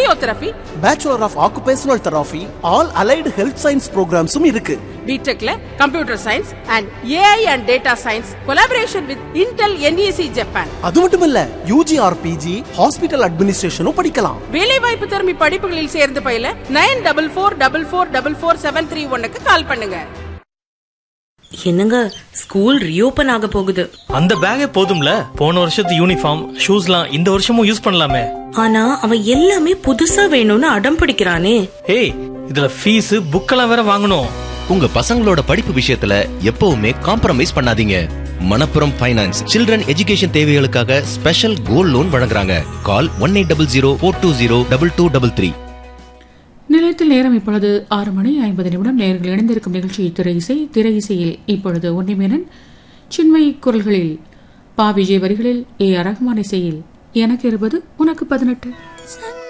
physiotherapy bachelor of occupational therapy all allied health science ப்ரோக்ராம்ஸும் இருக்கு பிடெக்ல computer science and AI and data science collaboration with Intel NEC Japan அது மட்டும் இல்ல UG or PG hospital அட்மினிஸ்ட்ரேஷனும் படிக்கலாம் வேலைவாய்ப்பு திறமை படிப்புகளில் சேர்ந்து பயில nine double four double four double four seven three ஒன்னுக்கு கால் பண்ணுங்க என்னங்க ஸ்கூல் ரீஓபன் ஆக போகுது அந்த பேக்கே போதும்ல போன வருஷத்து யூனிஃபார்ம் ஷூஸ்லாம் இந்த வருஷமும் யூஸ் பண்ணலாமே ஆனா அவன் எல்லாமே புதுசா வேணும்னு அடம் பிடிக்கிறானே ஏய் இதுல ஃபீஸ் புக்கெல்லாம் வேற வாங்கணும் உங்க பசங்களோட படிப்பு விஷயத்துல எப்பவுமே காம்ப்ரமைஸ் பண்ணாதீங்க மணப்புரம் ஃபைனான்ஸ் சில்ட்ரன் எஜுகேஷன் தேவைகளுக்காக ஸ்பெஷல் கோல்ட் லோன் வழங்குறாங்க call one eight double zero four two zero double two double three நிலையத்தில் நேரம் இப்பொழுது ஆறு மணி ஐம்பது நிமிடம் நேர்கள் இணைந்திருக்கும் நிகழ்ச்சி திரை இசை திரை இசையில் இப்பொழுது உன்னிமேனன் சின்மை குரல்களில் பா விஜய் வரிகளில் ஏ ஆர் ரஹ்மான் இசையில் எனக்கு இருபது உனக்கு பதினெட்டு